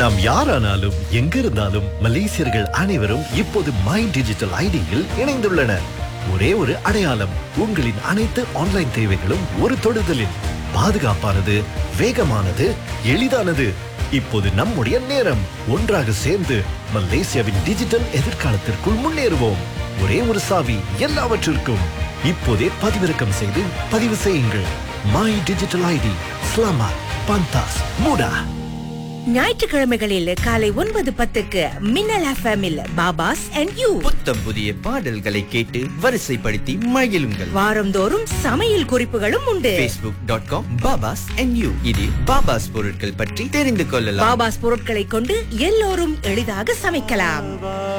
நாம் யாரானாலும் எங்க இருந்தாலும் மலேசியர்கள் அனைவரும் இப்போது மை டிஜிட்டல் ஐடியில் இணைந்துள்ளனர் ஒரே ஒரு அடையாளம் உங்களின் அனைத்து ஆன்லைன் தேவைகளும் ஒரு தொடுதலில் பாதுகாப்பானது வேகமானது எளிதானது இப்போது நம்முடைய நேரம் ஒன்றாக சேர்ந்து மலேசியாவின் டிஜிட்டல் எதிர்காலத்திற்குள் முன்னேறுவோம் ஒரே ஒரு சாவி எல்லாவற்றிற்கும் இப்போதே பதிவிறக்கம் செய்து பதிவு செய்யுங்கள் மை டிஜிட்டல் ஐடி ஸ்லாமா பந்தாஸ் மூடா ஞாயிற்றுக்கிழமைகளில் காலை ஒன்பது பத்துக்கு மின்னல் எஃப்எம்மில் பாபாஸ் அண்ட் யூ புத்தம் புதிய பாடல்களை கேட்டு வரிசைப்படுத்தி மகிழுங்கள் வாரந்தோறும் சமையல் குறிப்புகளும் உண்டு facebook.com dot com Babas and you இதில் பாபாஸ் பொருட்கள் பற்றி தெரிந்து கொள்ளலாம் பாபாஸ் பொருட்களை கொண்டு எல்லோரும் எளிதாக சமைக்கலாம்